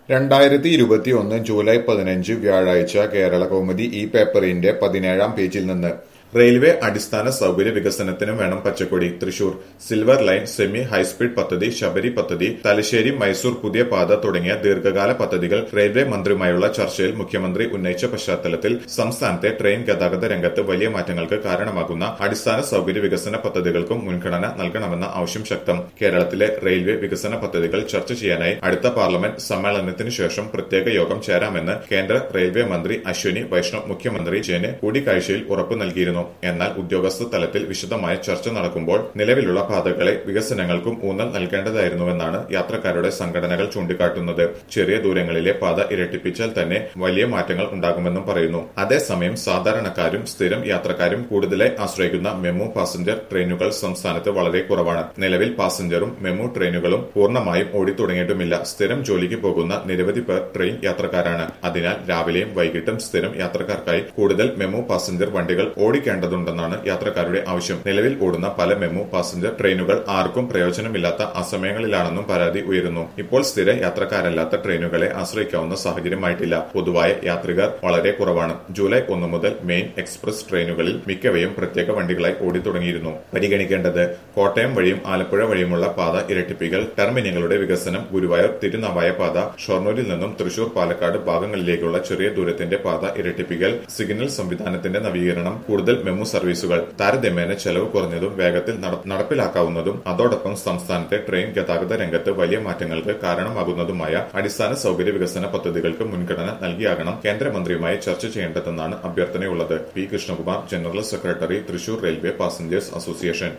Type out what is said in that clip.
രണ്ടായിരത്തി ഇരുപത്തിയൊന്ന് ജൂലൈ പതിനഞ്ച് വ്യാഴാഴ്ച കേരള കൗമുദി ഈ പേപ്പറിന്റെ പതിനേഴാം പേജിൽ നിന്ന് റെയിൽവേ അടിസ്ഥാന സൗകര്യ വികസനത്തിനും വേണം പച്ചക്കൊടി Thrissur silver line semi high speed പദ്ധതി ശബരി പദ്ധതി തലശ്ശേരി മൈസൂർ പുതിയ പാത തുടങ്ങിയ ദീർഘകാല പദ്ധതികൾ റെയിൽവേ മന്ത്രിയുമായുള്ള ചർച്ചയിൽ മുഖ്യമന്ത്രി ഉന്നയിച്ച പശ്ചാത്തലത്തിൽ സംസ്ഥാനത്തെ ട്രെയിൻ ഗതാഗത രംഗത്ത് വലിയ മാറ്റങ്ങൾക്ക് കാരണമാകുന്ന അടിസ്ഥാന സൗകര്യ വികസന പദ്ധതികൾക്കും മുൻഗണന നൽകണമെന്ന ആവശ്യം ശക്തം കേരളത്തിലെ റെയിൽവേ വികസന പദ്ധതികൾ ചർച്ച ചെയ്യാനായി അടുത്ത പാർലമെന്റ് സമ്മേളനത്തിന് ശേഷം പ്രത്യേക യോഗം ചേരാമെന്ന് കേന്ദ്ര റെയിൽവേ മന്ത്രി അശ്വിനി വൈഷ്ണവ് മുഖ്യമന്ത്രി ജയന് കൂടിക്കാഴ്ചയിൽ ഉറപ്പു നൽകിയിരുന്നു എന്നാൽ ഉദ്യോഗസ്ഥ തലത്തിൽ വിശദമായ ചർച്ച നടക്കുമ്പോൾ നിലവിലുള്ള പാതകളെ വികസനങ്ങൾക്കും ഊന്നൽ നൽകേണ്ടതായിരുന്നുവെന്നാണ് യാത്രക്കാരുടെ സംഘടനകൾ ചൂണ്ടിക്കാട്ടുന്നത് ചെറിയ ദൂരങ്ങളിലെ പാത ഇരട്ടിപ്പിച്ചാൽ തന്നെ വലിയ മാറ്റങ്ങൾ ഉണ്ടാകുമെന്നും പറയുന്നു അതേസമയം സാധാരണക്കാരും സ്ഥിരം യാത്രക്കാരും കൂടുതലായി ആശ്രയിക്കുന്ന മെമു പാസഞ്ചർ ട്രെയിനുകൾ സംസ്ഥാനത്ത് വളരെ കുറവാണ് നിലവിൽ പാസഞ്ചറും മെമു ട്രെയിനുകളും പൂർണ്ണമായും ഓടിത്തുടങ്ങിയിട്ടുമില്ല സ്ഥിരം ജോലിക്ക് പോകുന്ന നിരവധി പേർ ട്രെയിൻ യാത്രക്കാരാണ് അതിനാൽ രാവിലെയും വൈകിട്ടും സ്ഥിരം യാത്രക്കാർക്കായി കൂടുതൽ മെമു പാസഞ്ചർ വണ്ടികൾ ഓടിക്കേണ്ടതുണ്ടെന്നാണ് യാത്രക്കാരുടെ ആവശ്യം നിലവിൽ ഓടുന്ന പല മെമു പാസഞ്ചർ ട്രെയിനുകൾ ആർക്കും പ്രയോജനമില്ലാത്ത അസമയങ്ങളിലാണെന്നും പരാതി ഉയരുന്നു ഇപ്പോൾ സ്ഥിര യാത്രക്കാരല്ലാത്ത ട്രെയിനുകളെ ആശ്രയിക്കാവുന്ന സാഹചര്യമായിട്ടില്ല പൊതുവായ യാത്രികർ വളരെ കുറവാണ് ജൂലൈ ഒന്ന് മുതൽ മെയിൻ എക്സ്പ്രസ് ട്രെയിനുകളിൽ മിക്കവയും പ്രത്യേക വണ്ടികളായി ഓടിത്തുടങ്ങിയിരുന്നു പരിഗണിക്കേണ്ടത് കോട്ടയം വഴിയും ആലപ്പുഴ വഴിയുമുള്ള പാത ഇരട്ടിപ്പിക്കൽ ടെർമിനലുകളുടെ വികസനം ഗുരുവായൂർ തിരുനാവായ പാത ഷൊർണൂരിൽ നിന്നും തൃശൂർ പാലക്കാട് ഭാഗങ്ങളിലേക്കുള്ള ചെറിയ ദൂരത്തിന്റെ പാത ഇരട്ടിപ്പിക്കൽ സിഗ്നൽ സംവിധാനത്തിന്റെ നവീകരണം കൂടുതൽ മെമു സർവീസുകൾ താരതമ്യേന ചെലവ് കുറഞ്ഞതും വേഗത്തിൽ നട- നടപ്പിലാക്കാവുന്നതും അതോടൊപ്പം സംസ്ഥാനത്തെ ട്രെയിൻ ഗതാഗത രംഗത്ത് വലിയ മാറ്റങ്ങൾക്ക് കാരണമാകുന്നതുമായ അടിസ്ഥാന സൗകര്യ വികസന പദ്ധതികൾക്ക് മുൻഗണന നൽകിയാകണം കേന്ദ്രമന്ത്രിയുമായി ചർച്ച ചെയ്യേണ്ടതെന്നാണ് അഭ്യർത്ഥനയുള്ളത് P Krishnakumar general secretary Thrissur railway passengers association